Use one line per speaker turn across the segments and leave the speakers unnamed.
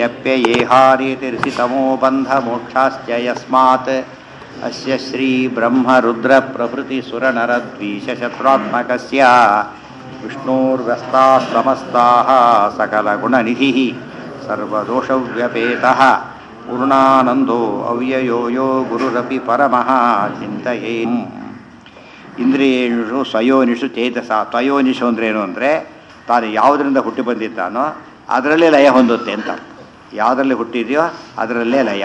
यप्ययेहारीतिर्षितमो बन्धमोक्षाश्च यस्मात् अस्य श्रीब्रह्मरुद्रप्रभृतिसुरनरद्वीषशत्रुरात्मकस्य विष्णोर्व्यस्ताः समस्ताः सकलगुणनिधिः सर्वदोषव्यपेतः पूर्णानन्दो अव्ययो यो गुरुरपि परमः ಚಿಂತೆಯೇ ಇಂದ್ರಿಯೇಣು ಸ್ವಯೋನಿಷು ಚೇತಸ ತ್ವಯೋನಿಷು ಅಂದ್ರೆ ಏನು ಅಂದರೆ ತಾನು ಯಾವುದರಿಂದ ಹುಟ್ಟಿ ಬಂದಿದ್ದಾನೋ ಅದರಲ್ಲೇ ಲಯ ಹೊಂದುತ್ತೆ ಅಂತ ಯಾವುದರಲ್ಲಿ ಹುಟ್ಟಿದೆಯೋ ಅದರಲ್ಲೇ ಲಯ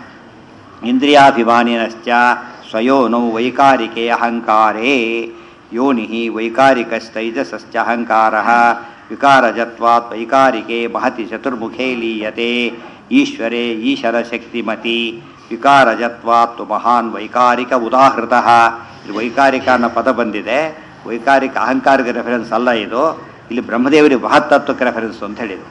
ಇಂದ್ರಿಯಾಭಿಮಾನಿನಶ್ಚ ಸ್ವಯೋನೌ ವೈಕಾರಿಕೆ ಅಹಂಕಾರೇ ಯೋನಿ ವೈಕಾರಿಕಸ್ತೈಜಸಶ್ಚ ಅಹಂಕಾರ ವಿಕಾರಜತ್ವಾತ್ ವೈಕಾರಿಕೆ ಮಹತಿ ಚತುರ್ಮುಖೇ ಲೀಯತೆ ಈಶ್ವರೇ ಈಶರಶಕ್ತಿಮತಿ ವಿಕಾರಜತ್ವಾತ್ ಮಹಾನ್ ವೈಕಾರಿಕ ಉದಾಹೃತಃ ಇಲ್ಲಿ ವೈಕಾರಿಕ ಅನ್ನೋ ಪದ ಬಂದಿದೆ ವೈಕಾರಿಕ ಅಹಂಕಾರಿಕ ರೆಫರೆನ್ಸ್ ಅಲ್ಲ ಇದು ಇಲ್ಲಿ ಬ್ರಹ್ಮದೇವರಿಗೆ ಮಹತ್ತತ್ವಕ್ಕೆ ರೆಫರೆನ್ಸ್ ಅಂತ ಹೇಳಿದ್ರು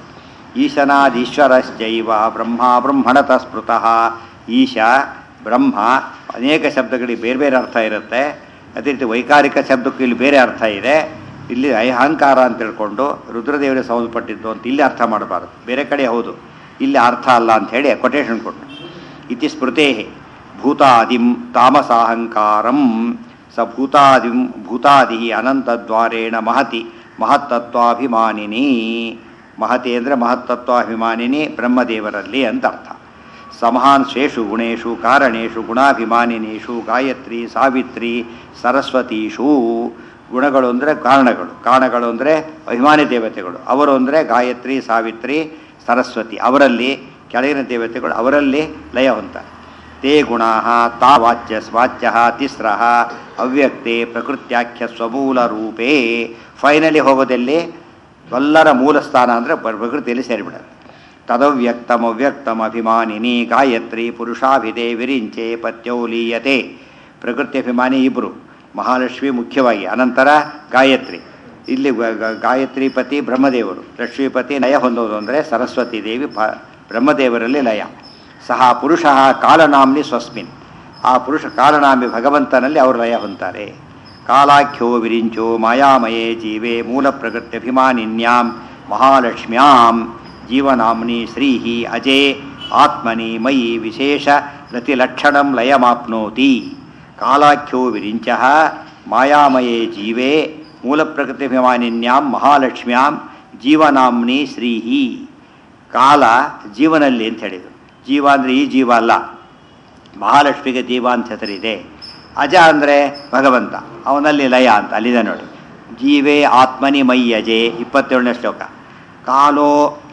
ಈಶನಾದೀಶ್ವರಶ್ಚೈವ ಬ್ರಹ್ಮ ಬ್ರಹ್ಮಣತ ಸ್ಮೃತಃ ಈಶ ಬ್ರಹ್ಮ ಅನೇಕ ಶಬ್ದಗಳಿಗೆ ಬೇರೆ ಬೇರೆ ಅರ್ಥ ಇರುತ್ತೆ ಅದೇ ರೀತಿ ವೈಕಾರಿಕ ಶಬ್ದಕ್ಕೂ ಇಲ್ಲಿ ಬೇರೆ ಅರ್ಥ ಇದೆ ಇಲ್ಲಿ ಅಹಂಕಾರ ಅಂತ ತಿಳ್ಕೊಂಡು ರುದ್ರದೇವರಿಗೆ ಸಂಬಂಧಪಟ್ಟಿದ್ದು ಅಂತ ಇಲ್ಲಿ ಅರ್ಥ ಮಾಡಬಾರ್ದು ಬೇರೆ ಕಡೆ ಹೌದು ಇಲ್ಲಿ ಅರ್ಥ ಅಲ್ಲ ಅಂತ ಹೇಳಿ ಕೊಟೇಶನ್ ಕೊಟ್ಟು ಇತಿ ಸ್ಮೃತೇ ಭೂತಾದಿಂ ತಾಮಸಾಹಂಕಾರಂ ಸ ಭೂತಾದಿಂ ಭೂತಾದಿ ಅನಂತದ್ವಾರೇಣ ಮಹತಿ ಮಹತ್ತತ್ವಾಭಿಮಾನಿನಿ ಮಹತಿ ಅಂದರೆ ಮಹತ್ತತ್ವಾಭಿಮಾನಿನಿ ಬ್ರಹ್ಮದೇವರಲ್ಲಿ ಅಂತ ಅರ್ಥ ಸಮಹಾನ್ ಸ್ವೇಷು ಗುಣೇಶು ಕಾರಣೇಶು ಗುಣಾಭಿಮಾನಿನೀಷು ಗಾಯತ್ರಿ ಸಾವಿತ್ರಿ ಸರಸ್ವತೀಷು ಗುಣಗಳು ಅಂದರೆ ಕಾರಣಗಳು ಕಾರಣಗಳು ಅಂದರೆ ಅಭಿಮಾನಿ ದೇವತೆಗಳು ಅವರು ಅಂದರೆ ಗಾಯತ್ರಿ ಸಾವಿತ್ರಿ ಸರಸ್ವತಿ ಅವರಲ್ಲಿ ಕೆಳಗಿನ ದೇವತೆಗಳು ಅವರಲ್ಲಿ ಲಯ ಹೊಂತಾರೆ ತೇ ಗುಣಾ ತಾ ವಾಚ್ಯ ವಾಚ್ಯ ತಿಸ್ರ ಅವ್ಯಕ್ತೆ ಪ್ರಕೃತ್ಯಾಖ್ಯ ಸ್ವಮೂಲ ರೂಪೇ ಫೈನಲಿ ಹೋಗೋದಲ್ಲಿ ಎಲ್ಲರ ಮೂಲ ಸ್ಥಾನ ಅಂದರೆ ಪ್ರಕೃತಿಯಲ್ಲಿ ಸೇರಿಬಿಡೋದು ತದವ್ಯಕ್ತಮ ಅವ್ಯಕ್ತಮ ಅಭಿಮಾನಿನಿ ಗಾಯತ್ರಿ ಪುರುಷಾಭಿದೆ ವಿರಿಂಚೆ ಪತ್ಯೌಲೀಯತೆ ಪ್ರಕೃತಿ ಅಭಿಮಾನಿ ಇಬ್ಬರು ಮಹಾಲಕ್ಷ್ಮಿ ಮುಖ್ಯವಾಗಿ ಅನಂತರ ಗಾಯತ್ರಿ ಇಲ್ಲಿ ಗಾಯತ್ರಿ ಪತಿ ಬ್ರಹ್ಮದೇವರು ಲಕ್ಷ್ಮೀಪತಿ ಲಯ ಹೊಂದೋದು ಅಂದರೆ ಸರಸ್ವತಿ ದೇವಿ ಪ ಬ್ರಹ್ಮದೇವರಲ್ಲಿ ಲಯ ಸಹ ಪುರುಷ ಕಾಲನಾಮ್ನಿ ಸ್ವಸ್ಮಿನ್ ಆ ಪುರುಷ ಕಾಲನಾಮಿ ಭಗವಂತನಲ್ಲಿ ಅವರು ಲಯ ಹೊಂತಾರೆ ಕಾಲಾಖ್ಯೋ ವಿರಿಂಚೋ ಮಾಯಾಮಯೇ ಜೀವೆ ಮೂಲ ಪ್ರಕೃತಿ ಅಭಿಮಾನಿನ್ಯಾಂ ಮಹಾಲಕ್ಷ್ಮ್ಯಾಂ ಜೀವನಾಮ್ನಿ ಶ್ರೀಹಿ ಅಜೇ ಆತ್ಮನಿ ಮಯಿ ವಿಶೇಷ ರತಿಲಕ್ಷಣಂ ಲಯಮಾಪ್ನೋತಿ ಕಾಲಾಖ್ಯೋ ವಿರಿಂಚ ಮಾಯಾಮಯೇ ಜೀವೇ ಮೂಲ ಪ್ರಕೃತಿಭಿಮಾನಿನ್ಯಾಂ ಮಹಾಲಕ್ಷ್ಮ್ಯಾಂ ಜೀವನಾಮ್ನಿ ಶ್ರೀಹಿ ಕಾಲ ಜೀವನಲ್ಲಿ ಅಂತ ಹೇಳಿದರು ಜೀವ ಅಂದರೆ ಈ ಜೀವ ಅಲ್ಲ ಮಹಾಲಕ್ಷ್ಮಿಗೆ ಜೀವ ಅಂತ ಹೆಸರಿದೆ ಅಜ ಅಂದರೆ ಭಗವಂತ ಅವನಲ್ಲಿ ಲಯ ಅಂತ ಅಲ್ಲಿದೆ ನೋಡಿ ಜೀವೇ ಆತ್ಮನಿ ಮೈ ಅಜೆ ಇಪ್ಪತ್ತೇಳನೇ ಶ್ಲೋಕ ಕಾಲೋ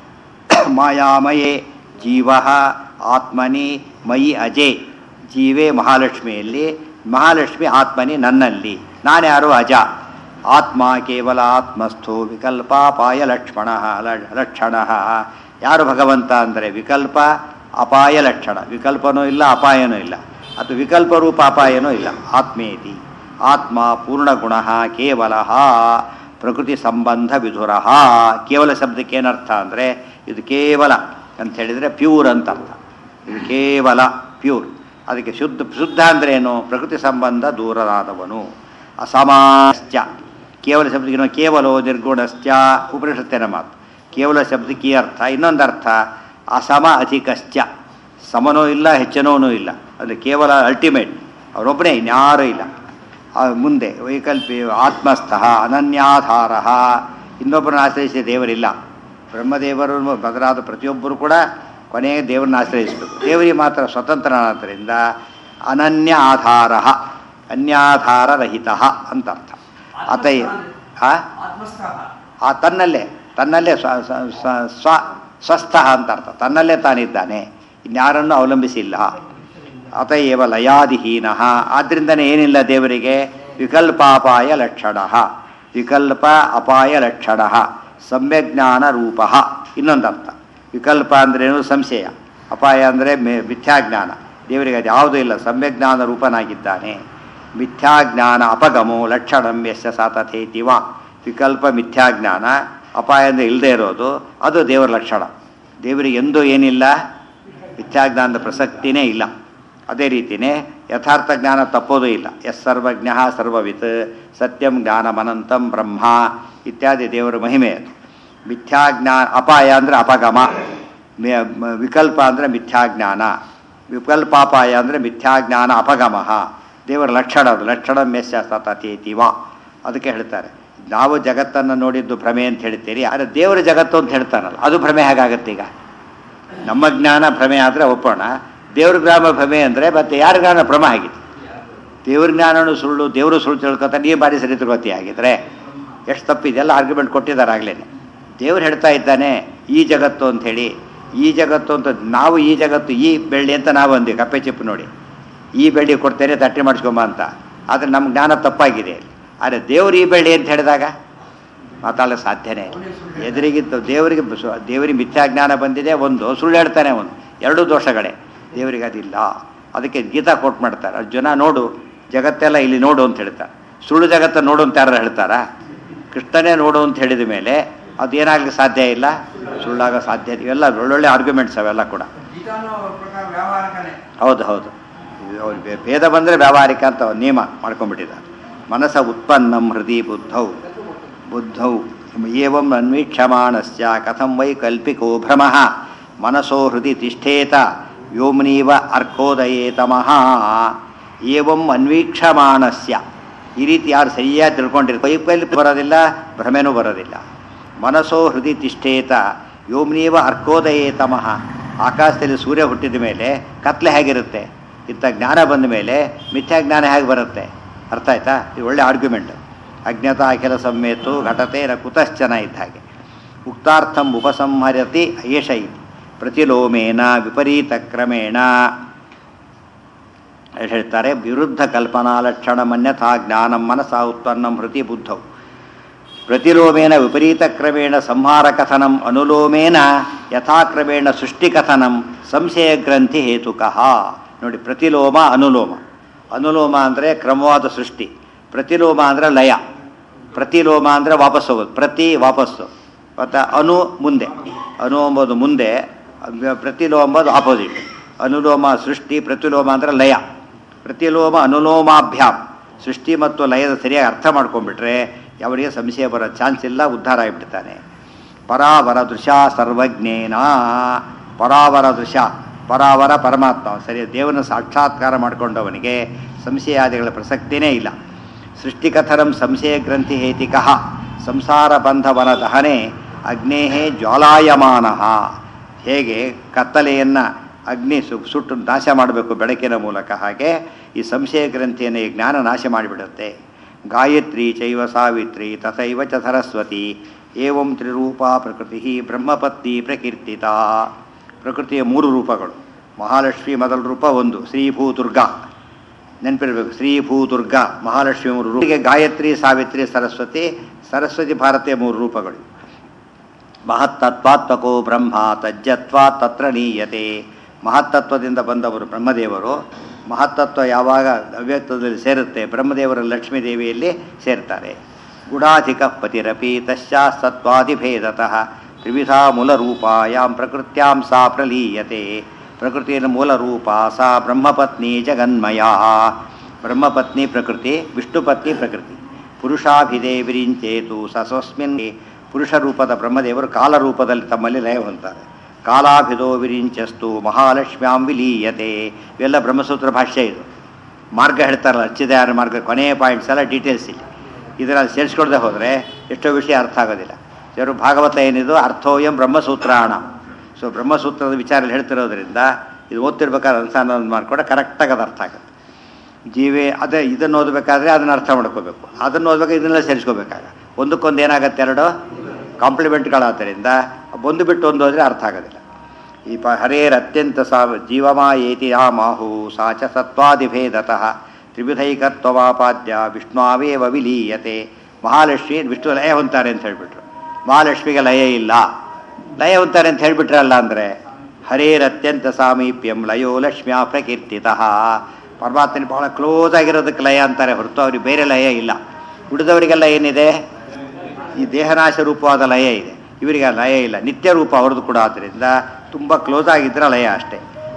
ಮಾಯಾಮಯೇ ಜೀವ ಆತ್ಮನಿ ಮೈ ಅಜೆ ಜೀವೇ ಮಹಾಲಕ್ಷ್ಮಿಯಲ್ಲಿ ಮಹಾಲಕ್ಷ್ಮಿ ಆತ್ಮನಿ ನನ್ನಲ್ಲಿ ನಾನ್ಯಾರು ಅಜ ಆತ್ಮ ಕೇವಲ ಆತ್ಮಸ್ಥೋ ವಿಕಲ್ಪಾಪಾಯ ಲಕ್ಷ್ಮಣ ಲಕ್ಷಣ ಯಾರು ಭಗವಂತ ಅಂದರೆ ವಿಕಲ್ಪ ಅಪಾಯ ಲಕ್ಷಣ ವಿಕಲ್ಪನೂ ಇಲ್ಲ ಅಪಾಯನೂ ಇಲ್ಲ ಅದು ವಿಕಲ್ಪ ರೂಪ ಅಪಾಯನೂ ಇಲ್ಲ ಆತ್ಮೇತಿ ಆತ್ಮ ಪೂರ್ಣಗುಣ ಕೇವಲ ಪ್ರಕೃತಿ ಸಂಬಂಧ ವಿಧುರ ಕೇವಲ ಶಬ್ದಕ್ಕೆ ಏನರ್ಥ ಅಂದರೆ ಇದು ಕೇವಲ ಅಂತ ಹೇಳಿದರೆ ಪ್ಯೂರ್ ಅಂತ ಅರ್ಥ ಇದು ಕೇವಲ ಪ್ಯೂರ್ ಅದಕ್ಕೆ ಶುದ್ಧ ಶುದ್ಧ ಅಂದರೆ ಏನು ಪ್ರಕೃತಿ ಸಂಬಂಧ ದೂರನಾದವನು ಅಸಮಾಶ್ಚ ಕೇವಲ ಶಬ್ದಕ್ಕೆ ಕೇವಲೋ ನಿರ್ಗುಣಶ್ಚ ಉಪನಿಷತ್ತಿನ ಮಾತು ಕೇವಲ ಶಬ್ದಕ್ಕೆ ಈ ಅರ್ಥ ಇನ್ನೊಂದು ಅರ್ಥ ಅಸಮ ಅಧಿಕಶ್ಚ ಸಮನೂ ಇಲ್ಲ ಹೆಚ್ಚನೂ ಇಲ್ಲ ಅದು ಕೇವಲ ಅಲ್ಟಿಮೇಟ್ ಅವರೊಬ್ಬನೇ ಇನ್ಯಾರೂ ಇಲ್ಲ ಮುಂದೆ ವೈಕಲ್ಪಿ ಆತ್ಮಸ್ಥ ಅನನ್ಯಾಧಾರ ಇನ್ನೊಬ್ಬರನ್ನ ಆಶ್ರಯಿಸಿದ ದೇವರಿಲ್ಲ ಬ್ರಹ್ಮದೇವರು ಬದಲಾದ ಪ್ರತಿಯೊಬ್ಬರು ಕೂಡ ಕೊನೆಗೆ ದೇವರನ್ನ ಆಶ್ರಯಿಸಬೇಕು ದೇವರಿಗೆ ಮಾತ್ರ ಸ್ವತಂತ್ರನಾದ್ದರಿಂದ ಅನನ್ಯ ಆಧಾರ ಅನ್ಯಾಧಾರರಹಿತ ಅಂತ ಅರ್ಥ ಅತೈ ಆ ತನ್ನಲ್ಲೇ ತನ್ನಲ್ಲೇ ಸ್ವ ಸ್ವ ಸ್ವಸ್ಥ ಅಂತ ಅರ್ಥ ತನ್ನಲ್ಲೇ ತಾನಿದ್ದಾನೆ ಇನ್ಯಾರನ್ನು ಅವಲಂಬಿಸಿಲ್ಲ ಅತಯೇವ ಲಯಾದಿಹೀನ ಆದ್ದರಿಂದನೇ ಏನಿಲ್ಲ ದೇವರಿಗೆ ವಿಕಲ್ಪಾಪಾಯ ಲಕ್ಷಣ ವಿಕಲ್ಪ ಅಪಾಯ ಲಕ್ಷಣ ಸಮ್ಯಜ್ಞಾನ ರೂಪ ಇನ್ನೊಂದು ಅರ್ಥ ವಿಕಲ್ಪ ಅಂದ್ರೇನು ಸಂಶಯ ಅಪಾಯ ಅಂದರೆ ಮೇ ಮಿಥ್ಯಾಜ್ಞಾನ ದೇವರಿಗೆ ಅದು ಯಾವುದೂ ಇಲ್ಲ ಸಮ್ಯಜ್ಞಾನ ರೂಪನಾಗಿದ್ದಾನೆ ಮಿಥ್ಯಾಜ್ಞಾನ ಅಪಗಮೋ ಲಕ್ಷಣಂ ಯಶ ಸಾತಥೇತಿವ ವಿಕಲ್ಪ ಮಿಥ್ಯಾಜ್ಞಾನ ಅಪಾಯ ಅಂದರೆ ಇಲ್ಲದೆ ಇರೋದು ಅದು ದೇವರ ಲಕ್ಷಣ ದೇವರಿಗೆ ಎಂದೂ ಏನಿಲ್ಲ ಮಿಥ್ಯಾಜ್ಞಾನದ ಪ್ರಸಕ್ತಿನೇ ಇಲ್ಲ ಅದೇ ರೀತಿಯೇ ಯಥಾರ್ಥ ಜ್ಞಾನ ತಪ್ಪೋದೂ ಇಲ್ಲ ಎಸ್ ಸರ್ವಜ್ಞ ಸರ್ವವಿತ್ ಸತ್ಯಂ ಜ್ಞಾನಮನಂತಂ ಬ್ರಹ್ಮ ಇತ್ಯಾದಿ ದೇವರ ಮಹಿಮೆ ಅದು ಮಿಥ್ಯಾಜ್ಞಾನ ಅಪಾಯ ಅಂದರೆ ಅಪಗಮ ಮೇ- ಮ- ವಿಕಲ್ಪ ಅಂದರೆ ಮಿಥ್ಯಾಜ್ಞಾನ ವಿಕಲ್ಪಾಪಾಯ ಅಂದರೆ ಮಿಥ್ಯಾಜ್ಞಾನ ಅಪಗಮಃ ದೇವರ ಲಕ್ಷಣ ಅದು ಲಕ್ಷಣ ಮೆಸ್ಯ ಸತತೇತಿವ ಅದಕ್ಕೆ ಹೇಳ್ತಾರೆ ನಾವು ಜಗತ್ತನ್ನು ನೋಡಿದ್ದು ಭ್ರಮೆ ಅಂತ ಹೇಳ್ತೀರಿ ಆದರೆ ದೇವರ ಜಗತ್ತು ಅಂತ ಹೇಳ್ತಾನಲ್ಲ ಅದು ಭ್ರಮೆ ಹೇಗಾಗತ್ತೆ ಈಗ ನಮ್ಮ ಜ್ಞಾನ ಭ್ರಮೆ ಆದರೆ ಒಪ್ಪೋಣ ದೇವ್ರ ಜ್ಞಾನ ಭ್ರಮೆ ಅಂದರೆ ಮತ್ತೆ ಯಾರ ಜ್ಞಾನ ಭ್ರಮ ಆಗಿದೆ ದೇವ್ರ ಜ್ಞಾನನು ಸುಳ್ಳು ದೇವರು ಸುಳ್ಳು ತಿಳ್ಕೊತ ನೀವು ಬಾರಿ ಸರಿ ತಿಳ್ಕೊತಿ ಆಗಿದ್ರೆ ಎಷ್ಟು ತಪ್ಪಿದೆಲ್ಲ ಆರ್ಗ್ಯುಮೆಂಟ್ ಕೊಟ್ಟಿದ್ದಾರೆ ಆಗ್ಲೇನೆ ದೇವ್ರು ಹೇಳ್ತಾ ಇದ್ದಾನೆ ಈ ಜಗತ್ತು ಅಂತ ಹೇಳಿ ಈ ಜಗತ್ತು ಅಂತ ನಾವು ಈ ಜಗತ್ತು ಈ ಬೆಳ್ಳಿ ಅಂತ ನಾವು ಅಂದ್ವಿ ಕಪ್ಪೆ ಚಿಪ್ಪು ನೋಡಿ ಈ ಬೆಳ್ಳಿ ಕೊಡ್ತೇನೆ ತಟ್ಟೆ ಮಾಡಿಸ್ಕೊಂಬ ಅಂತ ಆದರೆ ನಮ್ಮ ಜ್ಞಾನ ತಪ್ಪಾಗಿದೆ ಆದರೆ ದೇವ್ರು ಈ ಬೆಳ್ಳಿ ಅಂತ ಹೇಳಿದಾಗ ಮಾತಾಡಲಿಕ್ಕೆ ಸಾಧ್ಯನೇ ಇಲ್ಲ ಎದುರಿಗಿದ್ದು ದೇವರಿಗೆ ಬಸ- ದೇವರಿಗೆ ಮಿಥ್ಯಾಜ್ಞಾನ ಬಂದಿದೆ ಒಂದು ಸುಳ್ಳು ಹೇಳ್ತಾನೆ ಒಂದು ಎರಡೂ ದೋಷಗಳೇ ದೇವರಿಗೆ ಅದಿಲ್ಲ ಅದಕ್ಕೆ ಗೀತಾ ಕೋಟ್ ಮಾಡ್ತಾರೆ ಜನ ನೋಡು ಜಗತ್ತೆಲ್ಲ ಇಲ್ಲಿ ನೋಡು ಅಂತ ಹೇಳ್ತಾರೆ ಸುಳ್ಳು ಜಗತ್ತ ನೋಡು ಅಂತ ಯಾರು ಹೇಳ್ತಾರಾ ಕೃಷ್ಣನೇ ನೋಡು ಅಂತ ಹೇಳಿದ ಮೇಲೆ ಅದೇನಾಗಲಿಕ್ಕೆ ಸಾಧ್ಯ ಇಲ್ಲ ಸುಳ್ಳಾಗ ಸಾಧ್ಯ ಇಲ್ಲ. ಇವೆಲ್ಲ ಒಳ್ಳೊಳ್ಳೆ ಆರ್ಗ್ಯುಮೆಂಟ್ಸ್ ಅವೆಲ್ಲ ಕೂಡ
ಗೀತಾನು ಅವ್ರ ಪ್ರಕಾರ ವ್ಯಾವಹಾರಿಕನೇ
ಹೌದು ಹೌದು ಇದು ಅವ್ರಿಗೆ ಭೇದ ಬಂದರೆ ವ್ಯಾವಹಾರಿಕ ಅಂತ ಒಂದು ನಿಯಮ ಮಾಡ್ಕೊಂಡ್ಬಿಟ್ಟಿದ್ದಾರೆ ಮನಸ ಉತ್ಪನ್ನಂ ಹೃದಯ ಬುದ್ಧೌ ಬುದ್ಧೌ ಏವಂ ಅನ್ವೀಕ್ಷಮಾಣಸ್ಯ ಕಥಂ ವೈ ಕಲ್ಪಿಕೋ ಭ್ರಮಃ ಮನಸೋ ಹೃದಯ ತಿಷ್ಠೇತ ವ್ಯೋಮ್ನೀವ ಅರ್ಕೋದಯೇತಮಃ ಏವಂ ಅನ್ವೀಕ್ಷಮಾಣಸ್ಯ ಈ ರೀತಿ ಯಾರು ಸರಿಯಾಗಿ ತಿಳ್ಕೊಂಡಿರ್ತಾರೆ ವೈಕಲ್ಪಿ ಬರೋದಿಲ್ಲ ಭ್ರಮೆನೂ ಬರೋದಿಲ್ಲ ಮನಸೋ ಹೃದಯ ತಿಷ್ಠೇತ ಯೋಮ್ನೀವ ಅರ್ಕೋದಯೇತಮಃ ಆಕಾಶದಲ್ಲಿ ಸೂರ್ಯ ಹುಟ್ಟಿದ ಮೇಲೆ ಕತ್ಲೆ ಹೇಗಿರುತ್ತೆ ಇಂಥ ಜ್ಞಾನ ಬಂದ ಮೇಲೆ ಮಿಥ್ಯಾಜ್ಞಾನ ಹೇಗೆ ಬರುತ್ತೆ ಅರ್ಥ ಆಯ್ತಾ ಇದು ಒಳ್ಳೆ ಆರ್ಗ್ಯುಮೆಂಟ್ ಅಜ್ಞತಾ ಅಖಿಲ ಸಮ್ಮೇತು ಘಟತೆ ನ ಕುತಶ್ಚನ ಇದ್ದ ಹಾಗೆ ಉಕ್ತಾರ್ಥಂ ಉಪಸಂಹರತಿ ಏಷ ಇತಿ ಪ್ರತಿಲೋಮೇನ ವಿಪರೀತ ಕ್ರಮೇಣ ಹೇಳ್ತಾರೆ ವಿರುದ್ಧ ಕಲ್ಪನಾ ಲಕ್ಷಣ ಮನ್ಯಥಾ ಜ್ಞಾನಂ ಮನಸ ಉತ್ಪನ್ನಂ ಹೃತಿ ಬುದ್ಧವು ಪ್ರತಿಲೋಮೇನ ವಿಪರೀತ ಕ್ರಮೇಣ ಸಂಹಾರ ಕಥನಂ ಅನುಲೋಮೇನ ಯಥಾಕ್ರಮೇಣ ಸೃಷ್ಟಿಕಥನಂ ಸಂಶಯ ಗ್ರಂಥಿ ಹೇತುಕಃ ನೋಡಿ ಪ್ರತಿಲೋಮ ಅನುಲೋಮ ಅನುಲೋಮ ಅಂದರೆ ಕ್ರಮವಾದ ಸೃಷ್ಟಿ ಪ್ರತಿಲೋಮ ಅಂದರೆ ಲಯ ಪ್ರತಿಲೋಮ ಅಂದರೆ ವಾಪಸ್ ಹೋಗೋದು ಪ್ರತಿ ವಾಪಸ್ಸು ಮತ್ತು ಅನು ಮುಂದೆ ಅನು ಎಂಬುದು ಮುಂದೆ ಅಭ್ಯ- ಪ್ರತಿಲೋಮ ಎಂಬುದು ಆಪೋಸಿಟ್ ಅನುಲೋಮ ಸೃಷ್ಟಿ ಪ್ರತಿಲೋಮ ಅಂದರೆ ಲಯ ಪ್ರತಿಲೋಮ ಅನುಲೋಮಾಭ್ಯಾಮ್ ಸೃಷ್ಟಿ ಮತ್ತು ಲಯದ ಸರಿಯಾಗಿ ಅರ್ಥ ಮಾಡ್ಕೊಂಡ್ಬಿಟ್ರೆ ಅವರಿಗೆ ಸಂಶಯ ಬರೋ ಚಾನ್ಸ್ ಇಲ್ಲ ಉದ್ಧಾರ ಆಗಿಬಿಡ್ತಾನೆ ಪರಾವರ ದೃಶ್ಯ ಸರ್ವಜ್ಞೇನ ಪರಾವರ ದೃಶ್ಯ ಪರಾವರ ಪರಮಾತ್ಮ ಸರಿ ದೇವನ ಸಾಕ್ಷಾತ್ಕಾರ ಮಾಡಿಕೊಂಡವನಿಗೆ ಸಂಶಯಾದಿಗಳ ಪ್ರಸಕ್ತಿನೇ ಇಲ್ಲ ಸೃಷ್ಟಿಕಥರಂ ಸಂಶಯ ಗ್ರಂಥಿ ಹೇತಿಕಃ ಸಂಸಾರ ಬಂಧವನ ದಹನೆ ಅಗ್ನೇಹೇ ಜ್ವಾಲಾಯಮಾನ ಹೇಗೆ ಕತ್ತಲೆಯನ್ನು ಅಗ್ನಿ ಸು ಸುಟ್ಟು ನಾಶ ಮಾಡಬೇಕು ಬೆಳಕಿನ ಮೂಲಕ ಹಾಗೆ ಈ ಸಂಶಯ ಗ್ರಂಥಿಯನ್ನು ಈ ಜ್ಞಾನ ನಾಶ ಮಾಡಿಬಿಡುತ್ತೆ ಗಾಯತ್ರಿ ಚೈವ ಸಾವಿತ್ರಿ ತಥೈವ ಚ ಸರಸ್ವತಿ ಏವಂ ತ್ರಿರೂಪ ಪ್ರಕೃತಿ ಬ್ರಹ್ಮಪತ್ನಿ ಪ್ರಕೀರ್ತಿತ ಪ್ರಕೃತಿಯ ಮೂರು ರೂಪಗಳು ಮಹಾಲಕ್ಷ್ಮಿ ಮೊದಲ ರೂಪ ಒಂದು ಶ್ರೀಭೂ ದುರ್ಗಾ ನೆನಪಿರಬೇಕು ಶ್ರೀ ಭೂ ದುರ್ಗಾ ಮಹಾಲಕ್ಷ್ಮಿ ಮೂರು ರೂಪ ಹೀಗೆ ಗಾಯತ್ರಿ ಸಾವಿತ್ರಿ ಸರಸ್ವತಿ ಸರಸ್ವತಿ ಭಾರತೀಯ ಮೂರು ರೂಪಗಳು ಮಹತ್ತತ್ವಾತ್ಮಕೋ ಬ್ರಹ್ಮ ತಜ್ಜತ್ವಾ ತತ್ರ ನೀಯತೆ ಮಹತ್ತತ್ವದಿಂದ ಬಂದವರು ಬ್ರಹ್ಮದೇವರು ಮಹತ್ತತ್ವ ಯಾವಾಗ ಅವ್ಯಕ್ತದಲ್ಲಿ ಸೇರುತ್ತೆ ಬ್ರಹ್ಮದೇವರ ಲಕ್ಷ್ಮೀ ದೇವಿಯಲ್ಲಿ ಸೇರ್ತಾರೆ ಗುಡಾಧಿಕ ಪತಿರಪಿ ತಶ್ಚಾಸ್ತತ್ವಾದಿಭೇದತಃ ತ್ರಿವಿಧಾ ಮೂಲರೂಪಾಯಾಂ ಪ್ರಕೃತ್ಯಾಂ ಸಾ ಪ್ರಲೀಯತೆ ಪ್ರಕೃತಿಯ ಮೂಲರೂಪ ಸಾ ಬ್ರಹ್ಮಪತ್ನಿ ಜಗನ್ಮಯ ಬ್ರಹ್ಮಪತ್ನಿ ಪ್ರಕೃತಿ ವಿಷ್ಣುಪತ್ನಿ ಪ್ರಕೃತಿ ಪುರುಷಾಭಿಧೇ ವಿರಿಂಚೇತು ಸಸ್ವಸ್ಮಿನ್ ಪುರುಷ ರೂಪದ ಬ್ರಹ್ಮದೇವರು ಕಾಲರೂಪದಲ್ಲಿ ತಮ್ಮಲ್ಲಿ ಲಯ ಹೊಂತಾರೆ ಕಾಲಾಭಿಧೋ ವಿರಿಂಚಸ್ತು ಮಹಾಲಕ್ಷ್ಮ್ಯಾಂ ವಿಲೀಯತೆ ಇವೆಲ್ಲ ಬ್ರಹ್ಮಸೂತ್ರ ಭಾಷ್ಯ ಇದು ಮಾರ್ಗ ಹೇಳ್ತಾರಲ್ಲ ಅಚ್ಚಿದಾರ ಮಾರ್ಗ ಕೊನೆಯ ಪಾಯಿಂಟ್ಸ್ ಎಲ್ಲ ಡೀಟೇಲ್ಸ್ ಇಲ್ಲಿ ಇದರಲ್ಲಿ ಸೇರಿಸ್ಕೊಳ್ದೆ ಹೋದರೆ ಎಷ್ಟೋ ವಿಷಯ ಅರ್ಥ ಆಗೋದಿಲ್ಲ ಇವರು ಭಾಗವತ ಏನಿದು ಅರ್ಥೋಯಂ ಬ್ರಹ್ಮಸೂತ್ರಾಣ ಸೊ ಬ್ರಹ್ಮಸೂತ್ರದ ವಿಚಾರಲ್ಲಿ ಹೇಳ್ತಿರೋದ್ರಿಂದ ಇದು ಓದ್ತಿರ್ಬೇಕಾದ್ರೆ ಅನುಸಾರ ಮಾಡ್ಕೊಂಡ್ರೆ ಕರೆಕ್ಟಾಗಿ ಅದು ಅರ್ಥ ಆಗುತ್ತೆ ಜೀವೆ ಅದೇ ಇದನ್ನು ಓದಬೇಕಾದ್ರೆ ಅದನ್ನು ಅರ್ಥ ಮಾಡ್ಕೋಬೇಕು ಅದನ್ನು ಓದ್ಬೇಕಾದ್ರೆ ಇದನ್ನೆಲ್ಲ ಸೇರಿಸ್ಕೋಬೇಕಾಗ ಒಂದಕ್ಕೊಂದು ಏನಾಗತ್ತೆ ಎರಡು ಕಾಂಪ್ಲಿಮೆಂಟ್ಗಳಾದ್ದರಿಂದ ಒಂದು ಬಿಟ್ಟು ಒಂದು ಹೋದರೆ ಅರ್ಥ ಆಗೋದಿಲ್ಲ ಈ ಪ ಹರೇರ್ ಅತ್ಯಂತ ಸಾ ಜೀವಮಾಯೇತಿ ಯಾ ಮಾಹು ಸಾ ಚ ಸತ್ವಾದಿಭೇದತಃ ತ್ರಿವಿಧೈಕತ್ವವಾಪಾದ್ಯ ವಿಷ್ಣುವೇವ ವಿಲೀಯತೆ ಮಹಾಲಕ್ಷ್ಮಿ ವಿಷ್ಣು ಲಯ ಹೊಂತಾರೆ ಅಂತ ಹೇಳಿಬಿಟ್ರು ಮಹಾಲಕ್ಷ್ಮಿಗೆ ಲಯ ಇಲ್ಲ ಲಯ ಹೊಂತಾರೆ ಅಂತ ಹೇಳಿಬಿಟ್ರಲ್ಲ ಅಂದರೆ ಹರೇರ್ ಅತ್ಯಂತ ಸಾಮೀಪ್ಯಂ ಲಯೋ ಲಕ್ಷ್ಮ್ಯಾ ಪ್ರಕೀರ್ತಿತಃ ಪರಮಾತ್ಮನ ಬಹಳ ಕ್ಲೋಸ್ ಆಗಿರೋದಕ್ಕೆ ಲಯ ಅಂತಾರೆ ಹೊರತು ಅವ್ರಿಗೆ ಬೇರೆ ಲಯ ಇಲ್ಲ ಉಳಿದವರಿಗೆಲ್ಲ ಏನಿದೆ ಈ ದೇಹನಾಶ ರೂಪವಾದ ಲಯ ಇದೆ ಇವರಿಗೆ ಆ ಲಯ ಇಲ್ಲ ನಿತ್ಯ ರೂಪ ಅವ್ರದ್ದು ಕೂಡ ಆದ್ದರಿಂದ ತುಂಬ ಕ್ಲೋಸ್ ಆಗಿದ್ರೆ ಲಯ ಅಷ್ಟೇ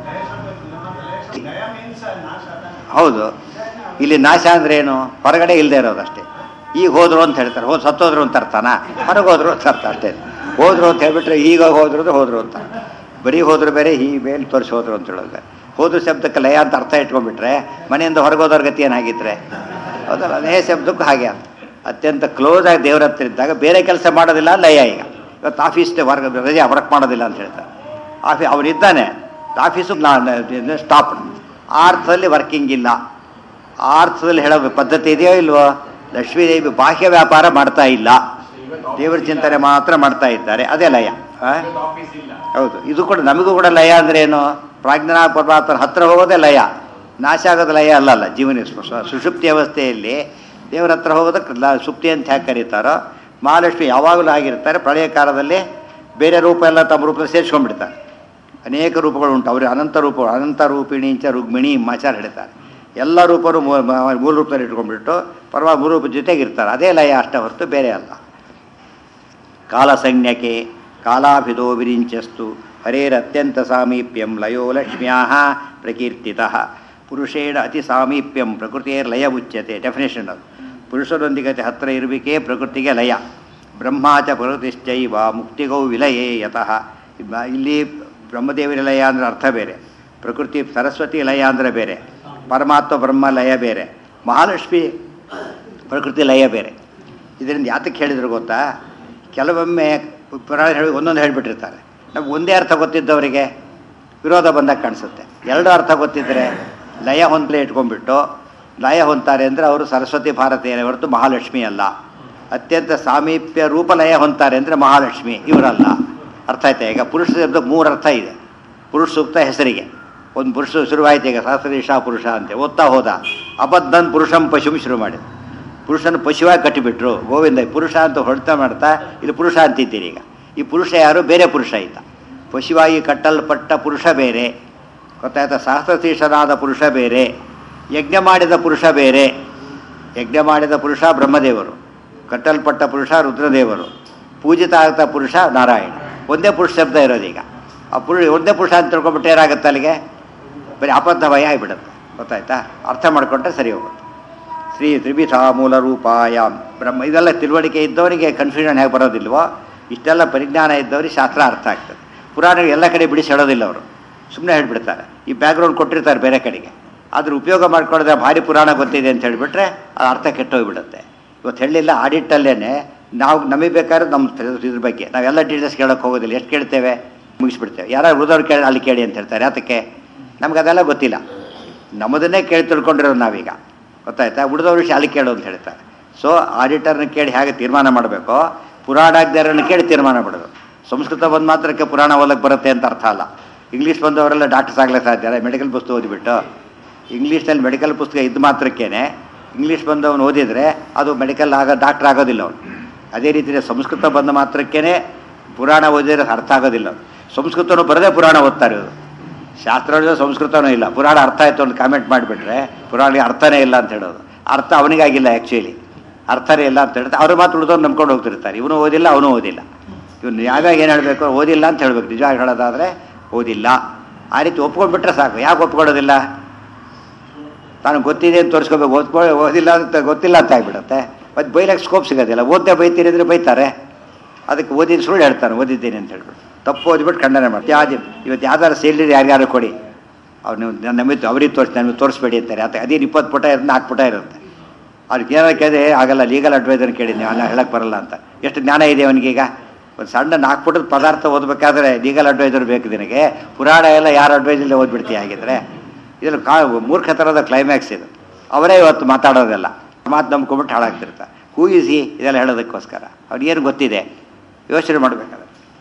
ಹೌದು ಇಲ್ಲಿ ನಾಶ ಅಂದ್ರೆ ಏನು ಹೊರಗಡೆ ಇಲ್ಲದೆ ಇರೋದಷ್ಟೇ ಈಗ ಹೋದ್ರು ಅಂತ ಹೇಳ್ತಾರೆ ಹೋದ್ ಸತ್ತೋದ್ರು ಅಂತ ಅರ್ಥನಾ ಹೊರಗೆ ಹೋದ್ರು ಅಂತ ಅರ್ಥ ಅಷ್ಟೇ ಹೋದ್ರು ಅಂತ ಹೇಳ್ಬಿಟ್ರೆ ಈಗ ಹೋದ್ರು ಅಂದ್ರೆ ಹೋದ್ರು ಅಂತ ಬರೀ ಹೋದ್ರು ಬೇರೆ ಈ ಮೇಲೆ ತೋರಿಸಿ ಹೋದ್ರು ಅಂತ ಹೇಳೋದು ಹೋದ್ರು ಶಬ್ದಕ್ಕೆ ಲಯ ಅಂತ ಅರ್ಥ ಇಟ್ಕೊಂಡ್ಬಿಟ್ರೆ ಮನೆಯಿಂದ ಹೊರಗೆ ಹೋದವ್ರ ಗತಿ ಏನಾಗಿದ್ರೆ ಹೌದಲ್ಲ ಲಯ ಶಬ್ದಕ್ಕೂ ಹಾಗೆ ಅಂತ ಅತ್ಯಂತ ಕ್ಲೋಸ್ ಆಗಿ ದೇವ್ರ ಹತ್ರ ಇದ್ದಾಗ ಬೇರೆ ಕೆಲಸ ಮಾಡೋದಿಲ್ಲ ಲಯ ಈಗ ಇವತ್ತು ಆಫೀಸ್ ವರ್ಗ ರಜೆ ವರ್ಕ್ ಮಾಡೋದಿಲ್ಲ ಅಂತ ಹೇಳ್ತಾರೆ ಆಫೀ ಅವನಿದ್ದಾನೆ ಆಫೀಸು ಸ್ಟಾಪ್ ಆ ಅರ್ಥದಲ್ಲಿ ವರ್ಕಿಂಗ್ ಇಲ್ಲ ಆ ಅರ್ಥದಲ್ಲಿ ಹೇಳೋ ಪದ್ಧತಿ ಇದೆಯೋ ಇಲ್ವೋ ಲಕ್ಷ್ಮೀದೇವಿ ಬಾಹ್ಯ ವ್ಯಾಪಾರ ಮಾಡ್ತಾ ಇಲ್ಲ ದೇವರ ಚಿಂತನೆ ಮಾತ್ರ ಮಾಡ್ತಾ ಇದ್ದಾರೆ ಅದೇ ಲಯ ಆ? ಹೌದು ಇದು ಕೂಡ ನಮಗೂ ಕೂಡ ಲಯ ಅಂದ್ರೆ ಏನು ಪ್ರಾಜ್ಞನಾ ಪರಮಾತ್ಮರ ಹತ್ರ ಹೋಗೋದೇ ಲಯ ನಾಶ ಆಗೋದು ಲಯ ಅಲ್ಲಲ್ಲ ಜೀವನ ಸು- ಸುಷುಪ್ತಿ ಅವಸ್ಥೆಯಲ್ಲಿ ದೇವರ ಹತ್ರ ಹೋಗೋದಕ್ಕೆ ಲ- ಸುಪ್ತಿ ಅಂತ ಯಾಕೆ ಕರೀತಾರೋ ಮಹಾಲಕ್ಷ್ಮಿ ಯಾವಾಗಲೂ ಆಗಿರ್ತಾರೆ ಪ್ರಳಯ ಕಾಲದಲ್ಲಿ ಬೇರೆ ರೂಪ ಎಲ್ಲ ತಮ್ಮ ರೂಪದಲ್ಲಿ ಸೇರಿಸ್ಕೊಂಡ್ಬಿಡ್ತಾರೆ ಅನೇಕ ರೂಪಗಳು ಉಂಟು ಅವ್ರಿಗೆ ಅನಂತ ರೂಪಗಳು ಅನಂತ ರೂಪಿಣಿ ಇಂಚ ರುಗ್ಮಿಣಿ ಮಾಚಾರ ಹೇಳ್ತಾರೆ ಎಲ್ಲ ರೂಪರು ಮೂ- ಮ- ಮೂಲ ರೂಪದಲ್ಲಿ ಇಟ್ಕೊಂಡ್ಬಿಟ್ಟು ಪರಮ ಮೂಲ ರೂಪದ ಜೊತೆಗಿರ್ತಾರೆ ಅದೇ ಲಯ ಅಷ್ಟೇ ಹೊರತು ಬೇರೆ ಅಲ್ಲ ಕಾಲಸಂಜ್ಞಕೆ ಕಾಲಾಭಿದೋ ವಿರಿಂಚಸ್ತು ಹರೇರತ್ಯಂತ ಸಾಮೀಪ್ಯಂ ಲಯೋ ಲಕ್ಷ್ಮ್ಯಾ ಪ್ರಕೀರ್ತಿತಃ ಪುರುಷೇಣ ಅತಿ ಸಾಮೀಪ್ಯಂ ಪ್ರಕೃತಿಯೇ ಲಯ ಉಚ್ಯತೆ ಡೆಫಿನೇಷನ್ ಅದು ಪುರುಷರೊಂದಿಗೆ ಅತಿ ಹತ್ತಿರ ಇರುವಿಕೆ ಪ್ರಕೃತಿಗೆ ಲಯ ಬ್ರಹ್ಮಾಚ ಪ್ರಕೃತಿಶ್ಚೈವ ಮುಕ್ತಿಗೌ ವಿಲಯೇ ಯತಃ ಇಬ್ಬ- ಇಲ್ಲಿ ಬ್ರಹ್ಮದೇವರ ಲಯ ಅಂದರೆ ಅರ್ಥ ಬೇರೆ ಪ್ರಕೃತಿ ಸರಸ್ವತಿ ಲಯ ಅಂದರೆ ಬೇರೆ ಪರಮಾತ್ಮ ಬ್ರಹ್ಮ ಲಯ ಬೇರೆ ಮಹಾಲಕ್ಷ್ಮಿ ಪ್ರಕೃತಿ ಲಯ ಬೇರೆ ಇದರಿಂದ ಯಾತಕ್ಕೆ ಹೇಳಿದ್ರು ಗೊತ್ತಾ ಕೆಲವೊಮ್ಮೆ ಪುರಾಣ ಹೇಳಿ ಒಂದೊಂದು ಹೇಳಿಬಿಟ್ಟಿರ್ತಾರೆ ನಮ್ಗೆ ಒಂದೇ ಅರ್ಥ ಗೊತ್ತಿದ್ದವರಿಗೆ ವಿರೋಧ ಬಂದಾಗ ಕಾಣಿಸುತ್ತೆ ಎರಡು ಅರ್ಥ ಗೊತ್ತಿದ್ದರೆ ಲಯ ಹೊಂದಲೇ ಇಟ್ಕೊಂಡ್ಬಿಟ್ಟು ಲಯ ಹೊಂತಾರೆ ಅಂದರೆ ಅವರು ಸರಸ್ವತಿ ಭಾರತೀಯರೇ ಹೊರತು ಮಹಾಲಕ್ಷ್ಮಿ ಅಲ್ಲ ಅತ್ಯಂತ ಸಾಮೀಪ್ಯ ರೂಪ ಲಯ ಹೊಂತಾರೆ ಅಂದರೆ ಮಹಾಲಕ್ಷ್ಮಿ ಇವರಲ್ಲ ಅರ್ಥ ಆಯ್ತಾ ಈಗ ಪುರುಷ ಶಬ್ದ ಮೂರು ಅರ್ಥ ಇದೆ ಪುರುಷ ಸೂಕ್ತ ಹೆಸರಿಗೆ ಒಂದು ಪುರುಷ ಶುರುವಾಯ್ತು ಈಗ ಸಹಸ್ರೀಶಾ ಪುರುಷ ಅಂತೆ ಓದ್ತಾ ಹೋದ ಅಬದ್ಧನ್ ಪುರುಷಂ ಪಶುಂ ಶುರು ಮಾಡಿದ ಪುರುಷನ ಪಶುವಾಗಿ ಕಟ್ಟಿಬಿಟ್ರು ಗೋವಿಂದ ಪುರುಷ ಅಂತ ಹೊಡ್ತಾ ಮಾಡ್ತಾ ಇಲ್ಲಿ ಪುರುಷ ಅಂತಿದ್ದೀರಿ ಈಗ ಈ ಪುರುಷ ಯಾರು ಬೇರೆ ಪುರುಷ ಆಯ್ತ ಪಶುವಾಗಿ ಕಟ್ಟಲ್ಪಟ್ಟ ಪುರುಷ ಬೇರೆ ಗೊತ್ತಾಯ್ತಾ ಸಹಸ್ರಶೀರ್ಷನಾದ ಪುರುಷ ಬೇರೆ ಯಜ್ಞ ಮಾಡಿದ ಪುರುಷ ಬೇರೆ ಯಜ್ಞ ಮಾಡಿದ ಪುರುಷ ಬ್ರಹ್ಮದೇವರು ಕಟ್ಟಲ್ಪಟ್ಟ ಪುರುಷ ರುದ್ರದೇವರು ಪೂಜಿತ ಆಗ್ತ ಪುರುಷ ನಾರಾಯಣ ಒಂದೇ ಪುರುಷ ಶಬ್ದ ಇರೋದೀಗ ಆ ಪುರುಷ ಒಂದೇ ಪುರುಷ ಅಂತ ತಿಳ್ಕೊಂಬಿಟ್ರೆ ಏನಾಗುತ್ತೆ ಅಲ್ಲಿಗೆ ಬರೀ ಅಬದ್ಧ ಭಯ ಆಗಿಬಿಡುತ್ತೆ ಗೊತ್ತಾಯ್ತಾ ಅರ್ಥ ಮಾಡಿಕೊಂಡ್ರೆ ಸರಿ ಹೋಗುತ್ತೆ ಶ್ರೀ ತ್ರಿವಿಧ ಮೂಲ ರೂಪಾಯ ಬ್ರಹ್ಮ ಇದೆಲ್ಲ ತಿಳುವಳಿಕೆ ಇದ್ದವರಿಗೆ ಕನ್ಫ್ಯೂಷನ್ ಹೇಗೆ ಬರೋದಿಲ್ವೋ ಇಷ್ಟೆಲ್ಲ ಪರಿಜ್ಞಾನ ಇದ್ದವರಿಗೆ ಶಾಸ್ತ್ರ ಅರ್ಥ ಆಗ್ತದೆ ಪುರಾಣ ಎಲ್ಲ ಕಡೆ ಬಿಡಿಸಿ ಹೇಳೋದಿಲ್ಲ ಅವರು ಸುಮ್ಮನೆ ಹೇಳ್ಬಿಡ್ತಾರೆ ಈ ಬ್ಯಾಕ್ಗ್ರೌಂಡ್ ಕೊಟ್ಟಿರ್ತಾರೆ ಬೇರೆ ಕಡೆಗೆ ಅದ್ರ ಉಪಯೋಗ ಮಾಡ್ಕೊಳ್ಳೋದ್ರೆ ಭಾರಿ ಪುರಾಣ ಗೊತ್ತಿದೆ ಅಂತ ಹೇಳಿಬಿಟ್ರೆ ಆ ಅರ್ಥ ಕೆಟ್ಟೋಗ್ಬಿಡುತ್ತೆ ಇವತ್ತು ಹೇಳಿಲ್ಲ ಆಡಿಟ್ಟಲ್ಲೇ ನಾವು ನಮಗೆ ಬೇಕಾದ್ರೆ ನಮ್ಮ ಇದ್ರ ಬಗ್ಗೆ ನಾವೆಲ್ಲ ಡೀಟೇಲ್ಸ್ ಕೇಳೋಕೆ ಹೋಗೋದಿಲ್ಲ ಎಷ್ಟು ಕೇಳ್ತೇವೆ ಮುಗಿಸ್ಬಿಡ್ತೇವೆ ಯಾರು ಉಳಿದವ್ರು ಕೇಳಿ ಅಲ್ಲಿ ಕೇಳಿ ಅಂತ ಹೇಳ್ತಾರೆ ಯಾತಕ್ಕೆ ನಮ್ಗೆ ಅದೆಲ್ಲ ಗೊತ್ತಿಲ್ಲ ನಮ್ಮದನ್ನೇ ಕೇಳಿ ತಿಳ್ಕೊಂಡಿರೋದು ನಾವೀಗ ಗೊತ್ತಾಯ್ತಾ ಉಳಿದವ್ರ ವಿಷಯ ಅಲ್ಲಿ ಕೇಳು ಅಂತ ಹೇಳ್ತಾರೆ ಸೊ ಆಡಿಟರ್ನ ಕೇಳಿ ಹೇಗೆ ತೀರ್ಮಾನ ಮಾಡಬೇಕೋ ಪುರಾಣಾಜ್ಞರನ್ನು ಕೇಳಿ ತೀರ್ಮಾನ ಮಾಡೋದು ಸಂಸ್ಕೃತ ಬಂದ ಮಾತ್ರಕ್ಕೆ ಪುರಾಣ ಓದಕ್ಕೆ ಬರುತ್ತೆ ಅಂತ ಅರ್ಥ ಅಲ್ಲ ಇಂಗ್ಲೀಷ್ ಬಂದವರೆಲ್ಲ ಡಾಕ್ಟರ್ಸ್ ಆಗ್ಲಿಕ್ಕೆ ಸಾಧ್ಯ ಇಲ್ಲ ಮೆಡಿಕಲ್ ಪುಸ್ತಕ ಓದಿಬಿಟ್ಟು ಇಂಗ್ಲೀಷ್ನಲ್ಲಿ ಮೆಡಿಕಲ್ ಪುಸ್ತಕ ಇದ್ದ ಮಾತ್ರಕ್ಕೇನೆ ಇಂಗ್ಲೀಷ್ ಬಂದವನು ಓದಿದರೆ ಅದು ಮೆಡಿಕಲ್ ಆಗ ಡಾಕ್ಟರ್ ಆಗೋದಿಲ್ಲ ಅವನು ಅದೇ ರೀತಿ ಸಂಸ್ಕೃತ ಬಂದ ಮಾತ್ರಕ್ಕೇನೆ ಪುರಾಣ ಓದಿದ್ರೆ ಅರ್ಥ ಆಗೋದಿಲ್ಲ ಅವ್ನು. ಸಂಸ್ಕೃತನೂ ಬರದೇ ಪುರಾಣ ಓದ್ತಾರೆ ಇವರು ಶಾಸ್ತ್ರ ಸಂಸ್ಕೃತನೂ ಇಲ್ಲ ಪುರಾಣ ಅರ್ಥ ಆಯ್ತು ಅಂತ ಕಾಮೆಂಟ್ ಮಾಡಿಬಿಟ್ರೆ ಪುರಾಣಿಗೆ ಅರ್ಥನೇ ಇಲ್ಲ ಅಂತ ಹೇಳೋದು ಅರ್ಥ ಅವನಿಗಾಗಿಲ್ಲ ಆ್ಯಕ್ಚುಲಿ ಅರ್ಥನೇ ಇಲ್ಲ ಅಂತ ಹೇಳ್ತಾರೆ ಅವ್ರ ಮಾತು ಉಳಿದವ್ರು ನಂಬ್ಕೊಂಡು ಹೋಗ್ತಿರ್ತಾರೆ ಇವನು ಓದಿಲ್ಲ ಅವನು ಓದಿಲ್ಲ ಇವನು ಯಾವ್ಯಾಗ ಏನು ಹೇಳಬೇಕು ಓದಿಲ್ಲ ಅಂತ ಹೇಳ್ಬೇಕು ನಿಜವಾಗಿ ಹೇಳೋದಾದರೆ ಓದಿಲ್ಲ ಆ ರೀತಿ ಒಪ್ಕೊಂಡ್ಬಿಟ್ರೆ ಸಾಕು ಯಾಕೆ ಒಪ್ಕೊಳ್ಳೋದಿಲ್ಲ ತಾನು ಗೊತ್ತಿದೆ ಅಂತ ತೋರಿಸ್ಕೋಬೇಕು ಓದ್ಕೊ ಓದಿಲ್ಲ ಅಂತ ಗೊತ್ತಿಲ್ಲ ಅಂತ ಆಗ್ಬಿಡುತ್ತೆ ಮತ್ತು ಬೈಲಕ್ಕೆ ಸ್ಕೋಪ್ ಸಿಗೋದಿಲ್ಲ ಓದ್ದೆ ಬೈತೀರಿ ಅಂದರೆ ಬೈತಾರೆ ಅದಕ್ಕೆ ಓದಿದ ಸುಳ್ಳು ಹೇಳ್ತಾನೆ ಓದಿದ್ದೀನಿ ಅಂತ ಹೇಳ್ಬಿಟ್ಟು ತಪ್ಪು ಓದ್ಬಿಟ್ಟು ಖಂಡನೆ ಮಾಡ್ತಾರೆ ಯಾವ್ದು ಇವತ್ತು ಯಾವ್ದಾರು ಸೇಲ್ರಿ ಯಾರ್ಯಾರು ಕೊಡಿ ಅವ್ರು ನೀವು ನಮಗೆ ಅವ್ರಿಗೆ ತೋರಿಸಿ ನಮಗೆ ತೋರಿಸ್ಬೇಡಿ ಅಂತಾರೆ ಅದು ಅದೇನು ಇಪ್ಪತ್ತು ಪುಟ ಇರುತ್ತೆ ನಾಲ್ಕು ಪುಟ ಇರುತ್ತೆ ಅವ್ರಿಗೆ ಏನಾರು ಕೇಳಿದ್ರೆ ಆಗಲ್ಲ ಲೀಗಲ್ ಅಡ್ವೈಸರ್ ಕೇಳಿ ನೀವು ಅಲ್ಲ ಹೇಳಕ್ಕೆ ಬರಲ್ಲ ಅಂತ ಎಷ್ಟು ಜ್ಞಾನ ಇದೆ ಅವನಿಗೀಗ ಒಂದು ಸಣ್ಣ ನಾಲ್ಕು ಪುಟದ ಪದಾರ್ಥ ಓದಬೇಕಾದ್ರೆ ಲೀಗಲ್ ಅಡ್ವೈಸರ್ ಬೇಕು ನಿನಗೆ ಪುರಾಣ ಎಲ್ಲ ಯಾರು ಅಡ್ವೈಸಲ್ಲಿ ಓದ್ಬಿಡ್ತೀಯ ಹಾಗಿದ್ರೆ ಇದ್ರಲ್ಲಿ ಕಾ ಮೂರ್ಖತನದ ಕ್ಲೈಮ್ಯಾಕ್ಸ್ ಇದು ಅವರೇ ಇವತ್ತು ಮಾತಾಡೋದೆಲ್ಲ ಮಾತು ನಂಬ್ಕೊಂಬಿಟ್ಟು ಹಾಳಾಗ್ತಿರ್ತಾರೆ ಹೂಯಿಸಿ ಇದೆಲ್ಲ ಹೇಳೋದಕ್ಕೋಸ್ಕರ ಅವ್ರಿಗೇನು ಗೊತ್ತಿದೆ ಯೋಚನೆ ಮಾಡಬೇಕಾದ್ರೆ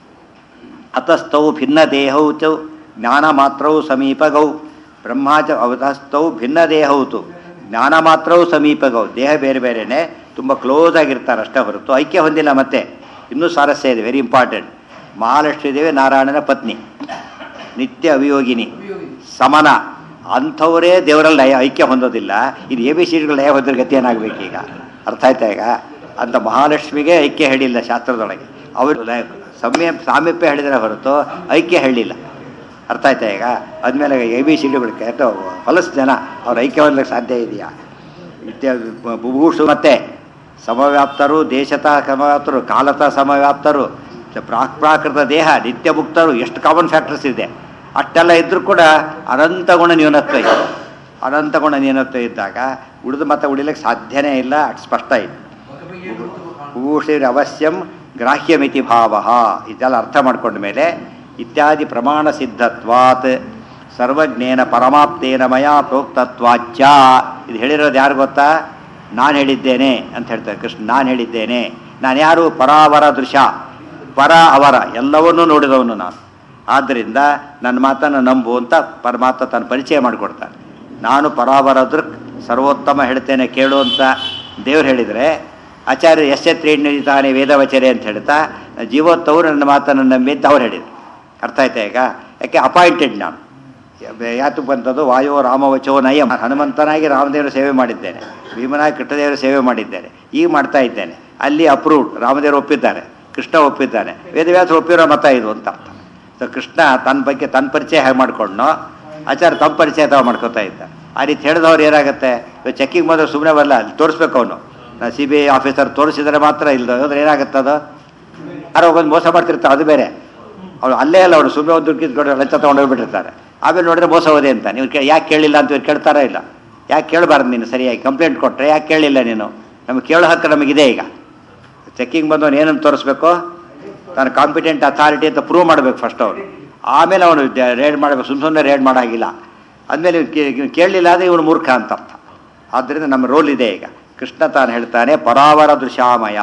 ಅತಸ್ಥೌ ಭಿನ್ನ ದೇಹೌ ಚೌ ಜ್ಞಾನ ಮಾತ್ರವು ಸಮೀಪಗೌ ಬ್ರಹ್ಮಾಚ ಅವತಸ್ಥೌ ಭಿನ್ನ ದೇಹೌತು ಜ್ಞಾನ ಮಾತ್ರವು ಸಮೀಪಗೌ ದೇಹ ಬೇರೆ ಬೇರೆನೆ ತುಂಬ ಕ್ಲೋಸ್ ಆಗಿರ್ತಾರೆ ಅಷ್ಟೇ ಹೊರತು ಐಕ್ಯ ಹೊಂದಿಲ್ಲ ಮತ್ತೆ ಇನ್ನೂ ಸ್ವಾರಸ್ಯ ಇದೆ ವೆರಿ ಇಂಪಾರ್ಟೆಂಟ್ ಮಹಾಲಕ್ಷ್ಮೀ ದೇವಿ ನಾರಾಯಣನ ಪತ್ನಿ ನಿತ್ಯ ಅವಿಯೋಗಿನಿ ಸಮನ ಅಂಥವರೇ ದೇವರಲ್ಲಿ ಲಯ ಐಕ್ಯ ಹೊಂದೋದಿಲ್ಲ ಇದು ಎ ಬಿ ಸಿಗಳು ಲಯ ಹೊಂದಿರ ಗತಿ ಏನಾಗಬೇಕು ಈಗ ಅರ್ಥ ಆಯ್ತಾ ಈಗ ಅಂತ ಮಹಾಲಕ್ಷ್ಮಿಗೆ ಐಕ್ಯ ಹೇಳಿಲ್ಲ ಶಾಸ್ತ್ರದೊಳಗೆ ಅವರು ಲಯ- ಸಮಯ ಸಾಮೀಪ್ಯ ಹೇಳಿದರೆ ಹೊರತು ಐಕ್ಯ ಹೇಳಿಲ್ಲ ಅರ್ಥ ಆಯ್ತಾ ಈಗ ಆದ್ಮೇಲೆ ಎ ಬಿ ಸಿಗಳು ಅಥವಾ ಹೊಲಸು ಜನ ಅವ್ರ ಐಕ್ಯ ಹೊಂದಲಿಕ್ಕೆ ಸಾಧ್ಯ ಇದೆಯಾ ಇತ್ಯ ಬುಭೂಷು ಮತ್ತೆ ಸಮವ್ಯಾಪ್ತರು ದೇಶತಃ ಸಮವ್ಯಾಪ್ತರು ಕಾಲತಃ ಸಮವ್ಯಾಪ್ತರು ಸ- ಪ್ರಾಕ್ ಪ್ರಾಕೃತ ದೇಹ ನಿತ್ಯ ಮುಕ್ತರು ಎಷ್ಟು ಕಾಮನ್ ಫ್ಯಾಕ್ಟರ್ಸ್ ಇದೆ ಅಷ್ಟೆಲ್ಲ ಇದ್ರೂ ಕೂಡ ಅನಂತ ಗುಣ ನ್ಯೂನತ್ವ ಇದೆ ಅನಂತ ಗುಣ ನ್ಯೂನತ್ವ ಇದ್ದಾಗ ಉಳಿದು ಮತ್ತೆ ಉಳಿಲಿಕ್ಕೆ ಸಾಧ್ಯನೇ ಇಲ್ಲ ಅಷ್ಟು ಸ್ಪಷ್ಟ ಇದೆ ಭೂಷಿರ್ ಅವಶ್ಯಂ ಗ್ರಾಹ್ಯಮಿತಿ ಭಾವ ಇದೆಲ್ಲ ಅರ್ಥ ಮಾಡ್ಕೊಂಡ ಮೇಲೆ ಇತ್ಯಾದಿ ಪ್ರಮಾಣ ಸಿದ್ಧತ್ವಾತ್ ಸರ್ವಜ್ಞೇನ ಪರಮಾಪ್ತೇನ ಮಯ ಪ್ರೋಕ್ತತ್ವಾಚ್ಚ ಇದು ಹೇಳಿರೋದು ಯಾರು ಗೊತ್ತಾ ನಾನು ಹೇಳಿದ್ದೇನೆ ಅಂತ ಹೇಳ್ತಾರೆ ಕೃಷ್ಣ ನಾನು ಹೇಳಿದ್ದೇನೆ ನಾನು ಯಾರು ಪರಾವರ ದೃಶ್ಯ ಪರ ಅವರ ಎಲ್ಲವನ್ನೂ ನೋಡಿದವನು ನಾನು ಆದ್ದರಿಂದ ನನ್ನ ಮಾತನ್ನು ನಂಬು ಅಂತ ಪರಮಾತ್ಮ ತನ್ನ ಪರಿಚಯ ಮಾಡಿಕೊಡ್ತಾನೆ ನಾನು ಪರಾವರ ದೃಕ್ ಸರ್ವೋತ್ತಮ ಹೇಳ್ತೇನೆ ಕೇಳು ಅಂತ ದೇವ್ರು ಹೇಳಿದರೆ ಆಚಾರ್ಯ ಯಶತ್ರೀಣ್ಯ ತಾನೇ ವೇದವಚರೆ ಅಂತ ಹೇಳ್ತಾ ಜೀವೋತ್ತವರು ನನ್ನ ಮಾತನ್ನು ನಂಬಿ ಅಂತ ಅವ್ರು ಹೇಳಿದ್ರು ಅರ್ಥ ಆಯ್ತಾ ಈಗ ಯಾಕೆ ಅಪಾಯಿಂಟೆಡ್ ನಾನು ಯಾತು ಬಂತದ್ದು ವಾಯೋ ರಾಮವಚೋ ನಯಂ ಹನುಮಂತನಾಗಿ ರಾಮದೇವರ ಸೇವೆ ಮಾಡಿದ್ದೇನೆ ಭೀಮನಾಗಿ ಕೃಷ್ಣದೇವರ ಸೇವೆ ಮಾಡಿದ್ದೇನೆ ಈಗ ಮಾಡ್ತಾ ಇದ್ದೇನೆ ಅಲ್ಲಿ ಅಪ್ರೂವ್ಡ್ ರಾಮದೇವರು ಒಪ್ಪಿದ್ದಾರೆ ಕೃಷ್ಣ ಒಪ್ಪಿದ್ದಾನೆ ವೇದವ್ಯಾಸ ಒಪ್ಪಿರೋ ಮತ ಇದು ಅಂತ ಅರ್ಥ ಸೊ ಕೃಷ್ಣ ತನ್ನ ಬಗ್ಗೆ ತನ್ನ ಪರಿಚಯ ಹೇಗೆ ಮಾಡ್ಕೊಂಡು ಆಚಾರ್ಯ ತಮ್ಮ ಪರಿಚಯ ತಾವು ಮಾಡ್ಕೊತಾ ಇದ್ದ ಆ ರೀತಿ ಹೇಳಿದವ್ರು ಏನಾಗುತ್ತೆ ಚೆಕ್ಕಿಂಗ್ ಬಂದ್ರೆ ಸುಮ್ಮನೆ ಬರಲ್ಲ ಅಲ್ಲಿ ತೋರಿಸ್ಬೇಕು ಅವನು ಸಿ ಬಿ ಐ ಆಫೀಸರ್ ತೋರಿಸಿದರೆ ಮಾತ್ರ ಇಲ್ದ ಹೋದ್ರೆ ಏನಾಗುತ್ತೆ ಅದು ಯಾರೋ ಒಂದು ಮೋಸ ಮಾಡ್ತಿರ್ತಾರೆ ಅದು ಬೇರೆ ಅವ್ರು ಅಲ್ಲೇ ಅಲ್ಲ ಅವ್ರು ಸುಮ್ಮನೆ ಒಂದು ದುಡ್ಡು ಕಿತ್ಕೊಂಡು ಲಂಚ ತೊಗೊಂಡೋಗ್ಬಿಟ್ಟಿರ್ತಾರೆ ಆಮೇಲೆ ನೋಡಿದ್ರೆ ಮೋಸ ಹೋದೆ ಅಂತ ನೀವು ಕೇ ಯಾಕೆ ಕೇಳಿಲ್ಲ ಅಂತ ಇವ್ರು ಕೇಳ್ತಾರಾ ಇಲ್ಲ ಯಾಕೆ ಕೇಳಬಾರ್ದು ನೀನು ಸರಿಯಾಗಿ ಕಂಪ್ಲೇಂಟ್ ಕೊಟ್ಟರೆ ಯಾಕೆ ಕೇಳಿಲ್ಲ ನೀನು ನಮಗೆ ಕೇಳೋ ಹಕ್ಕು ನಮಗಿದೆ ಈಗ ಚೆಕ್ಕಿಂಗ್ ಬಂದವನು ಏನನ್ನು ತೋರಿಸ್ಬೇಕು ತಾನು ಕಾಂಪಿಟೆಂಟ್ ಅಥಾರಿಟಿ ಅಂತ ಪ್ರೂವ್ ಮಾಡಬೇಕು ಫಸ್ಟ್ ಅವನು ಆಮೇಲೆ ಅವನು ರೇಡ್ ಮಾಡಬೇಕು ಸುಮ್ಮ ಸುಮ್ಮನೆ ರೇಡ್ ಮಾಡೋಂಗಿಲ್ಲ ಅಂದಮೇಲೆ ಕೇಳಲಿಲ್ಲ ಅಂದರೆ ಇವನು ಮೂರ್ಖ ಅಂತ ಅರ್ಥ ಆದ್ದರಿಂದ ನಮ್ಮ ರೋಲ್ ಇದೆ ಈಗ ಕೃಷ್ಣ ತಾನು ಹೇಳ್ತಾನೆ ಪರಾವರ ದೃಶ್ಯಾಮಯ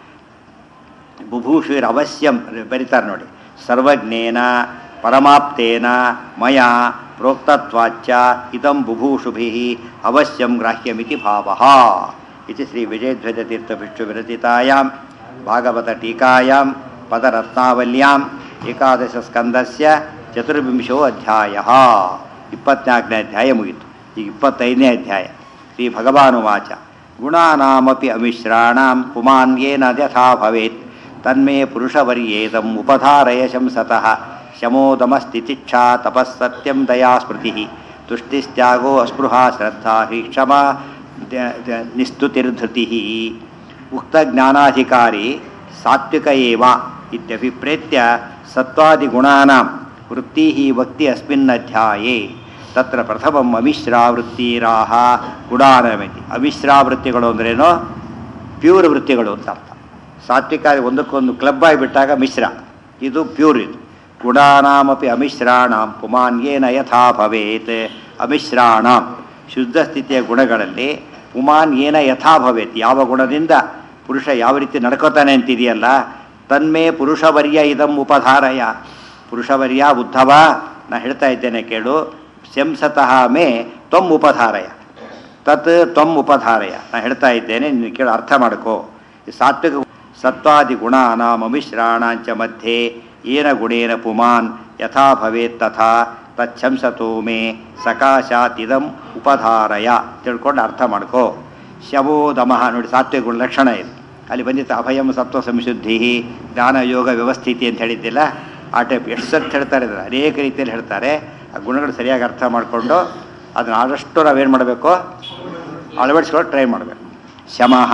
ಬುಭೂಷಿರ್ ಅವಶ್ಯಂ ಬರೀತಾರೆ ನೋಡಿ ಸರ್ವಜ್ಞೇನ ಪರಮಾಪ್ತೇನ ಮಯ ಪ್ರೋಕ್ತತ್ವಾಚ್ಚ ಇದಂ ಬುಭೂಷುಭಿ ಅವಶ್ಯಂ ಗ್ರಾಹ್ಯಮಿತಿ ಭಾವ ಇತಿ ಶ್ರೀ ವಿಜಯಧ್ವಜತೀರ್ಥಭಿಕ್ಷು ವಿರಚಿತಾಯಾಂ ಭಾಗವತ ಟೀಕಾಯಾಂ ಪದರತ್ನಾವಲ್ಯಾಂ ಏಕಾದಶ ಸ್ಕಂದಸ್ಯ ಚತುರ್ವಿಂಶೋ ಅಧ್ಯಾಯ ಇಪ್ಪತ್ನಾಲ್ಕನೇ ಅಧ್ಯಾಯ ಮುಗಿತು ಈಗ ಇಪ್ಪತ್ತೈದನೇ ಅಧ್ಯಾಯ ಶ್ರೀ ಭಗವಾನುವಾಚ ಗುಣಾನಾಮಪಿ ಅಮಿಶ್ರಾಣಾಂ ಪುಮಾನ್ಯೇನ ಯಥಾ ಭವೇತ್ ತನ್ಮೇ ಪುರುಷವರ್ಯೇದಂ ಉಪಧಾರಯ ಶಂಸತಃ ಶಮೋದಮಸ್ಥಿತಿಚ್ಛಾ ತಪಸ್ಸತ್ಯಂ ದಯಾ ಸ್ಮೃತಿ ತುಷ್ಟಿಸ್ತ್ಯಾಗೋ ಅಸ್ಪೃಹಾ ಶ್ರದ್ಧಾ ಹಿ ಕ್ಷಮಾ ದ- ದ- ನಿಸ್ತುತಿರ್ಧೃತಿ ಉಕ್ತಜ್ಞಾನಾಧಿಕಾರಿ ಸಾತ್ವಿಕ ಏವ ಇತ್ಯಭಿಪ್ರೇತ್ಯ ಸತ್ವಾದಿಗುಣಾನಾಂ ವೃತ್ತಿ ವಕ್ತಿ ಅಸ್ಮಿನ್ ಅಧ್ಯಾಯೇ ತತ್ರ ಪ್ರಥಮಂ ಅಮಿಶ್ರಾವೃತ್ತಿರಾಹ ಗುಣಾನಮಿತಿ ಅಮಿಶ್ರಾವೃತ್ತಿಗಳು ಅಂದ್ರೇನು ಪ್ಯೂರ್ ವೃತ್ತಿಗಳು ಅಂತ ಅರ್ಥ ಸಾತ್ವಿಕ ಒಂದಕ್ಕೊಂದು ಕ್ಲಬ್ ಆಗಿಬಿಟ್ಟಾಗ ಮಿಶ್ರ ಇದು ಪ್ಯೂರ್ ಇದು ಗುಣಾನಾಮಪಿ ಅಮಿಶ್ರಾಣಾಂ ಪುಮಾನ್ಯೇನ ಯಥಾ ಭವೇತ್ ಅಮಿಶ್ರಾಣಾಂ ಶುದ್ಧ ಸ್ಥಿತಿಯ ಗುಣಗಳಲ್ಲಿ ಪುಮಾನ್ ಏನ ಯಥಾ ಭವೇತ್ ಯಾವ ಗುಣದಿಂದ ಪುರುಷ ಯಾವ ರೀತಿ ನಡ್ಕೋತಾನೆ ಅಂತಿದೆಯಲ್ಲ ತನ್ಮೇ ಪುರುಷವರ್ಯ ಇದಂ ಉಪಧಾರಯ ಪುರುಷವರ್ಯ ಉದ್ಧವ ನಾ ಹೇಳ್ತಾ ಇದ್ದೇನೆ ಕೇಳು ಶಂಸತಃ ಮೇ ತ್ವಂ ಉಪಧಾರಯ ತತ್ ತ್ವಂ ಉಪಧಾರಯ ನಾ ಹೇಳ್ತಾ ಇದ್ದೇನೆ ನೀನು ಕೇಳು ಅರ್ಥ ಮಾಡ್ಕೋ ಈ ಸಾತ್ವಿಕ ಸತ್ವಾದಿ ಗುಣಾನಾಮಮಿಶ್ರಾಣಾಂಚ ಮಧ್ಯೆ ಏನ ಗುಣೇನ ಪುಮಾನ್ ಯಥಾ ಭವೇತ್ ತಥಾ ತಚ್ಛಂಸತೋ ಮೇ ಸಕಾಶಾತ್ ಇದಂ ಉಪಧಾರಯ ತಿಳ್ಕೊಂಡು ಅರ್ಥ ಮಾಡ್ಕೋ ಶವೋ ದಮಃ ನೋಡಿ ಸಾತ್ವಿಕ ಗುಣ ಲಕ್ಷಣ ಇದು ಅಲ್ಲಿ ಬಂದಿತ್ತು ಅಭಯಂ ಸತ್ವ ಸಂಶುದ್ಧಿ ಜ್ಞಾನ ಯೋಗ ವ್ಯವಸ್ಥಿತಿ ಅಂತ ಹೇಳಿದ್ದಿಲ್ಲ ಆ ಟೈಪ್ ಎಷ್ಟು ಸತ್ ಹೇಳ್ತಾರೆ ಇದ್ದಾರೆ ಅನೇಕ ರೀತಿಯಲ್ಲಿ ಹೇಳ್ತಾರೆ ಆ ಗುಣಗಳು ಸರಿಯಾಗಿ ಅರ್ಥ ಮಾಡಿಕೊಂಡು ಅದನ್ನ ಆದಷ್ಟು ನಾವೇನು ಮಾಡಬೇಕು ಅಳವಡಿಸ್ಕೊಂಡು ಟ್ರೈ ಮಾಡಬೇಕು ಶಮಃ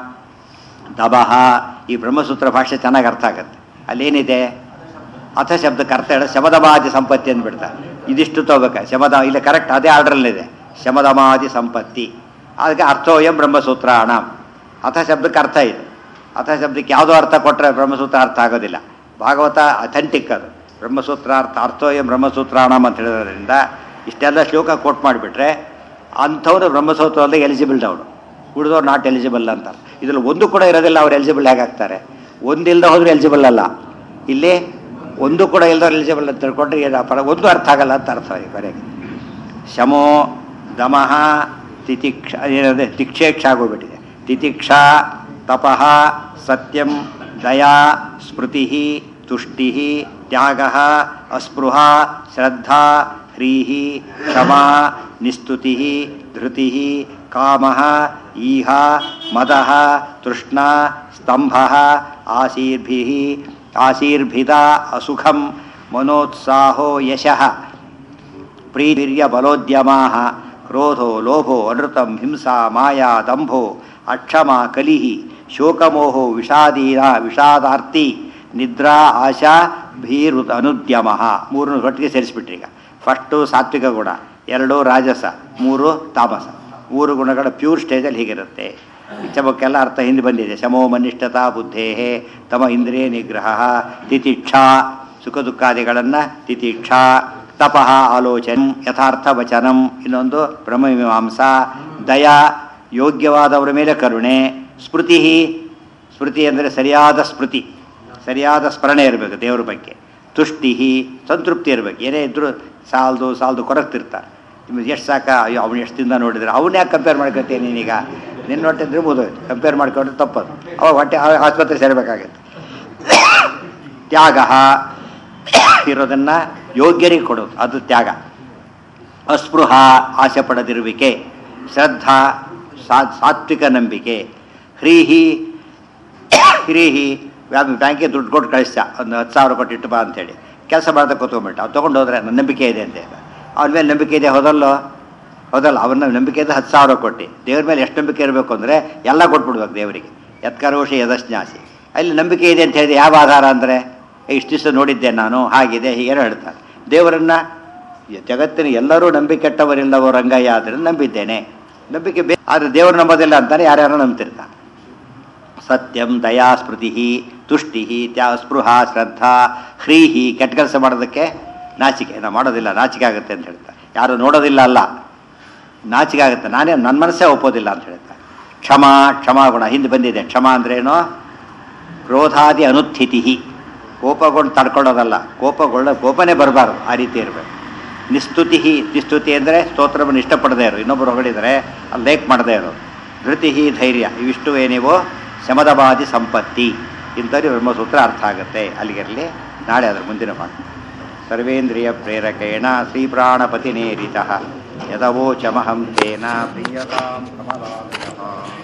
ದಬಃ ಈ ಬ್ರಹ್ಮಸೂತ್ರ ಭಾಷೆ ಚೆನ್ನಾಗಿ ಅರ್ಥ ಆಗುತ್ತೆ ಅಲ್ಲೇನಿದೆ ಅಥ ಶಬ್ದಕ್ಕೆ ಅರ್ಥ ಹೇಳ ಶಮದಮಾದಿ ಸಂಪತ್ತಿ ಅಂದ್ಬಿಡ್ತಾರೆ ಇದಿಷ್ಟು ತಗೋಬೇಕ ಶಮದ ಇಲ್ಲ ಕರೆಕ್ಟ್ ಅದೇ ಆರ್ಡ್ರಲ್ಲಿದೆ ಶಮದಮಾದಿ ಸಂಪತ್ತಿ ಅದಕ್ಕೆ ಅರ್ಥೋಯಂ ಬ್ರಹ್ಮಸೂತ್ರ ಹಣ ಅಥ ಶಬ್ದಕ್ಕೆ ಅರ್ಥ ಇದೆ ಅಥ ಶಬ್ದಕ್ಕೆ ಯಾವುದೋ ಅರ್ಥ ಕೊಟ್ಟರೆ ಬ್ರಹ್ಮಸೂತ್ರ ಅರ್ಥ ಆಗೋದಿಲ್ಲ ಭಾಗವತ ಅಥೆಂಟಿಕ್ ಅದು ಬ್ರಹ್ಮಸೂತ್ರ ಅರ್ಥ ಅರ್ಥೋಯಂ ಬ್ರಹ್ಮಸೂತ್ರಾಣಂ ಅಂತ ಹೇಳೋದ್ರಿಂದ ಇಷ್ಟೆಲ್ಲ ಶ್ಲೋಕ ಕೋಟ್ ಮಾಡಿಬಿಟ್ರೆ ಅಂಥವ್ರು ಬ್ರಹ್ಮಸೂತ್ರದಲ್ಲಿ ಎಲಿಜಿಬಲ್ ಅವನು ಉಳಿದವ್ರು ನಾಟ್ ಎಲಿಜಿಬಲ್ ಅಂತ ಇದ್ರಲ್ಲಿ ಒಂದು ಕೂಡ ಇರೋದಿಲ್ಲ ಅವ್ರು ಎಲಿಜಿಬಲ್ ಹೇಗಾಗ್ತಾರೆ ಒಂದಿಲ್ಲದೆ ಹೋದ್ರೆ ಎಲಿಜಿಬಲ್ ಅಲ್ಲ ಇಲ್ಲಿ ಒಂದು ಕೂಡ ಇಲ್ದವ್ರು ಎಲಿಜಿಬಲ್ ಅಂತ ತಿಳ್ಕೊಂಡ್ರೆ ಏನು ಪರ ಒಂದು ಅರ್ಥ ಆಗಲ್ಲ ಅಂತ ಅರ್ಥ ಆಗಿ ಕೊನೆಗೆ ಶಮೋ ದಮಃ ತಿತಿಕ್ಷ ಏನಂದರೆ ತಿಕ್ಷೇಕ್ಷ ಆಗೋಗ್ಬಿಟ್ಟಿದೆ ತಿತಿಕ್ಷಾ ತಪಃ ಸತ್ಯಂ ದಯಾ ಸ್ಮೃತಿ ತುಷ್ಟಿ ತ್ಯಾಗ ಅಸ್ಪೃಹ ಶ್ರದ್ಧಾ ಹ್ರೀಹಿ ಕ್ಷಮಾ ನಿಸ್ತುತಿ ಧೃತಿ ಕಾಮ ಈಹ ಮದ ತೃಷ್ಣ ಸ್ತಂಭ ಆಶೀರ್ಭಿ ಆಶೀರ್ಭಿದ ಅಸುಖಂ ಮನೋತ್ಸಾಹೋ ಯಶಃ ಪ್ರೀರ್ಯ ಬಲೋದ್ಯಮಾ ಕ್ರೋಧೋ ಲೋಭೋ ಅನೃತಂ ಹಿಂಸಾ ಮಾಯಾ ದಂಭೋ ಅಕ್ಷಮ ಕಲಿಹಿ ಶೋಕಮೋಹೋ ವಿಷಾದೀನ ವಿಷಾದಾರ್ತಿ ನಿದ್ರಾ ಆಶಾ ಭೀರುತ ಅನುದ್ಯಮ ಮೂರನ್ನು ಒಟ್ಟಿಗೆ ಸೇರಿಸ್ಬಿಟ್ರಿ ಈಗ ಫಸ್ಟು ಸಾತ್ವಿಕ ಗುಣ ಎರಡು ರಾಜಸ ಮೂರು ತಾಮಸ ಮೂರು ಗುಣಗಳ ಪ್ಯೂರ್ ಸ್ಟೇಜಲ್ಲಿ ಹೀಗಿರುತ್ತೆ ಈ ಚಮಕ್ಕೆಲ್ಲ ಅರ್ಥ ಹಿಂದೆ ಬಂದಿದೆ ಶಮೋ ಮನಿಷ್ಠತಾ ಬುದ್ಧೇ ತಮ ಇಂದ್ರಿಯ ನಿಗ್ರಹ ತಿತಿಕ್ಷಾ ಸುಖ ದುಃಖಾದಿಗಳನ್ನು ತಿತಿಕ್ಷಾ ತಪಃ ಆಲೋಚನೆ ಯಥಾರ್ಥ ವಚನಂ ಇನ್ನೊಂದು ಬ್ರಹ್ಮಮೀಮಾಂಸಾ ದಯಾ ಯೋಗ್ಯವಾದವರ ಮೇಲೆ ಕರುಣೆ ಸ್ಮೃತಿ ಸ್ಮೃತಿ ಅಂದರೆ ಸರಿಯಾದ ಸ್ಮೃತಿ ಸರಿಯಾದ ಸ್ಮರಣೆ ಇರಬೇಕು ದೇವರ ಬಗ್ಗೆ ತುಷ್ಟಿ ಸಂತೃಪ್ತಿ ಇರಬೇಕು ಏನೇ ಇದ್ದರೂ ಸಾಲದು ಸಾಲದು ಕೊರಗ್ತಿರ್ತಾರೆ ನಿಮ್ಗೆ ಎಷ್ಟು ಸಾಕ ಅಯ್ಯೋ ಅವನು ಎಷ್ಟು ತಿಂದ ನೋಡಿದ್ರೆ ಅವನ್ನ ಯಾಕೆ ಕಂಪೇರ್ ಮಾಡ್ಕೊತೀನಿ ನೀನೀಗ ನಿನ್ನ ಹೊಟ್ಟೆ ಇದ್ರೆ ಮುಗಿದೋಯ್ತು ಕಂಪೇರ್ ಮಾಡ್ಕೊಂಡ್ರೆ ತಪ್ಪದು ಅವಾಗ ಹೊಟ್ಟೆ ಆ- ಆಸ್ಪತ್ರೆ ಸೇರಬೇಕಾಗತ್ತೆ ತ್ಯಾಗ ಇರೋದನ್ನು ಯೋಗ್ಯರಿಗೆ ಕೊಡೋದು ಅದು ತ್ಯಾಗ ಅಸ್ಪೃಹ ಆಸೆ ಪಡದಿರುವಿಕೆ ಶ್ರದ್ಧಾ ಸಾ ಸಾತ್ವಿಕ ನಂಬಿಕೆ ಹ್ರೀಹಿ ಹಿರೀಹಿ ಬ್ಯಾಂಕಿಗೆ ದುಡ್ಡು ಕೊಟ್ಟು ಕಳಿಸ್ದ ಒಂದು ಹತ್ತು ಸಾವಿರ ಕೊಟ್ಟು ಇಟ್ಟು ಬಾ ಅಂತೇಳಿ ಕೆಲಸ ಮಾಡ್ತಾ ಕೂತ್ಕೊಂಡ್ಬಿಟ್ಟು ಅವ್ನು ತೊಗೊಂಡು ಹೋದ್ರೆ ನನ್ನ ನಂಬಿಕೆ ಇದೆ ಅಂತ ಹೇಳಿ ಅವನ ಮೇಲೆ ನಂಬಿಕೆ ಇದೆ ಹೋದಲ್ಲೋ ಹೌದಲ್ಲ ಅವನ ನಂಬಿಕೆ ಇದೆ ಹತ್ತು ಸಾವಿರ ಕೊಟ್ಟು ದೇವ್ರ ಮೇಲೆ ಎಷ್ಟು ನಂಬಿಕೆ ಇರಬೇಕು ಅಂದರೆ ಎಲ್ಲ ಕೊಟ್ಬಿಡ್ಬೇಕು ದೇವರಿಗೆ ಯತ್ಕರೋಷ ಯದಶ್ನಾಸಿ ಅಲ್ಲಿ ನಂಬಿಕೆ ಇದೆ ಅಂತ ಹೇಳಿದೆ ಯಾವ ಆಧಾರ ಅಂದರೆ ಇಷ್ಟು ದಿವಸ ನೋಡಿದ್ದೆ ನಾನು ಹಾಗಿದೆ ಹೀಗೇನೋ ಹೇಳ್ತಾರೆ ದೇವರನ್ನು ಜಗತ್ತಿನ ಎಲ್ಲರೂ ನಂಬಿಕೆಟ್ಟವರಿಲ್ಲವೋ ರಂಗಯ್ಯ ಆದ್ದರಿಂದ ನಂಬಿದ್ದೇನೆ ನಂಬಿಕೆ ಬೇ ಆದರೆ ದೇವರು ನಂಬೋದಿಲ್ಲ ಅಂತಾನೆ ಯಾರ್ಯಾರೋ ನಂಬ್ತಿರ್ತಾರೆ ಸತ್ಯಂ ದಯಾ ಸ್ಮೃತಿ ತುಷ್ಟಿ ತ್ಯಾ ಸ್ಪೃಹ ಶ್ರದ್ಧಾ ಹ್ರೀಹಿ ಕೆಟ್ಟ ಕೆಲಸ ಮಾಡೋದಕ್ಕೆ ನಾಚಿಕೆ ನಾವು ಮಾಡೋದಿಲ್ಲ ನಾಚಿಕೆ ಆಗುತ್ತೆ ಅಂತ ಹೇಳ್ತಾರೆ ಯಾರು ನೋಡೋದಿಲ್ಲ ಅಲ್ಲ ನಾಚಿಕೆ ಆಗುತ್ತೆ ನಾನೇ ನನ್ನ ಮನಸ್ಸೇ ಒಪ್ಪೋದಿಲ್ಲ ಅಂತ ಹೇಳ್ತಾರೆ ಕ್ಷಮಾ ಕ್ಷಮಾಗುಣ ಹಿಂದೆ ಬಂದಿದೆ ಕ್ಷಮಾ ಅಂದ್ರೇನು ಕ್ರೋಧಾದಿ ಅನುತ್ಥಿತಿ ಕೋಪಗೊಂಡು ತಡ್ಕೊಳ್ಳೋದಲ್ಲ ಕೋಪಗೊಳ್ಳ ಕೋಪನೇ ಬರಬಾರ್ದು ಆ ರೀತಿ ಇರಬೇಕು ನಿಸ್ತುತಿ ನಿಸ್ತುತಿ ಅಂದರೆ ಸ್ತೋತ್ರವನ್ನು ಇಷ್ಟಪಡದೇ ಇರೋ ಇನ್ನೊಬ್ಬರು ಹೊಗಳಿದರೆ ಅಲ್ಲಿ ಲೇಕ್ ಮಾಡದೇ ಇರೋದು ಧೃತಿ ಧೈರ್ಯ ಇವಿಷ್ಟು ಏನಿವೋ ಶಮದವಾದಿ ಸಂಪತ್ತಿ ಇಂಥವ್ರಿಗೆ ಬ್ರಹ್ಮಸೂತ್ರ ಅರ್ಥ ಆಗುತ್ತೆ ಅಲ್ಲಿಗಿರಲಿ ನಾಳೆ ಅದರ ಮುಂದಿನ ಮಾತು ಸರ್ವೇಂದ್ರಿಯ ಪ್ರೇರಕೇಣ ಶ್ರೀಪ್ರಾಣಪತಿನೇರಿತ ಯದವೋಚಮಹಂ ತೇನ ಪ್ರಿಯತಾಂ ಕಮಲಾಲಯಃ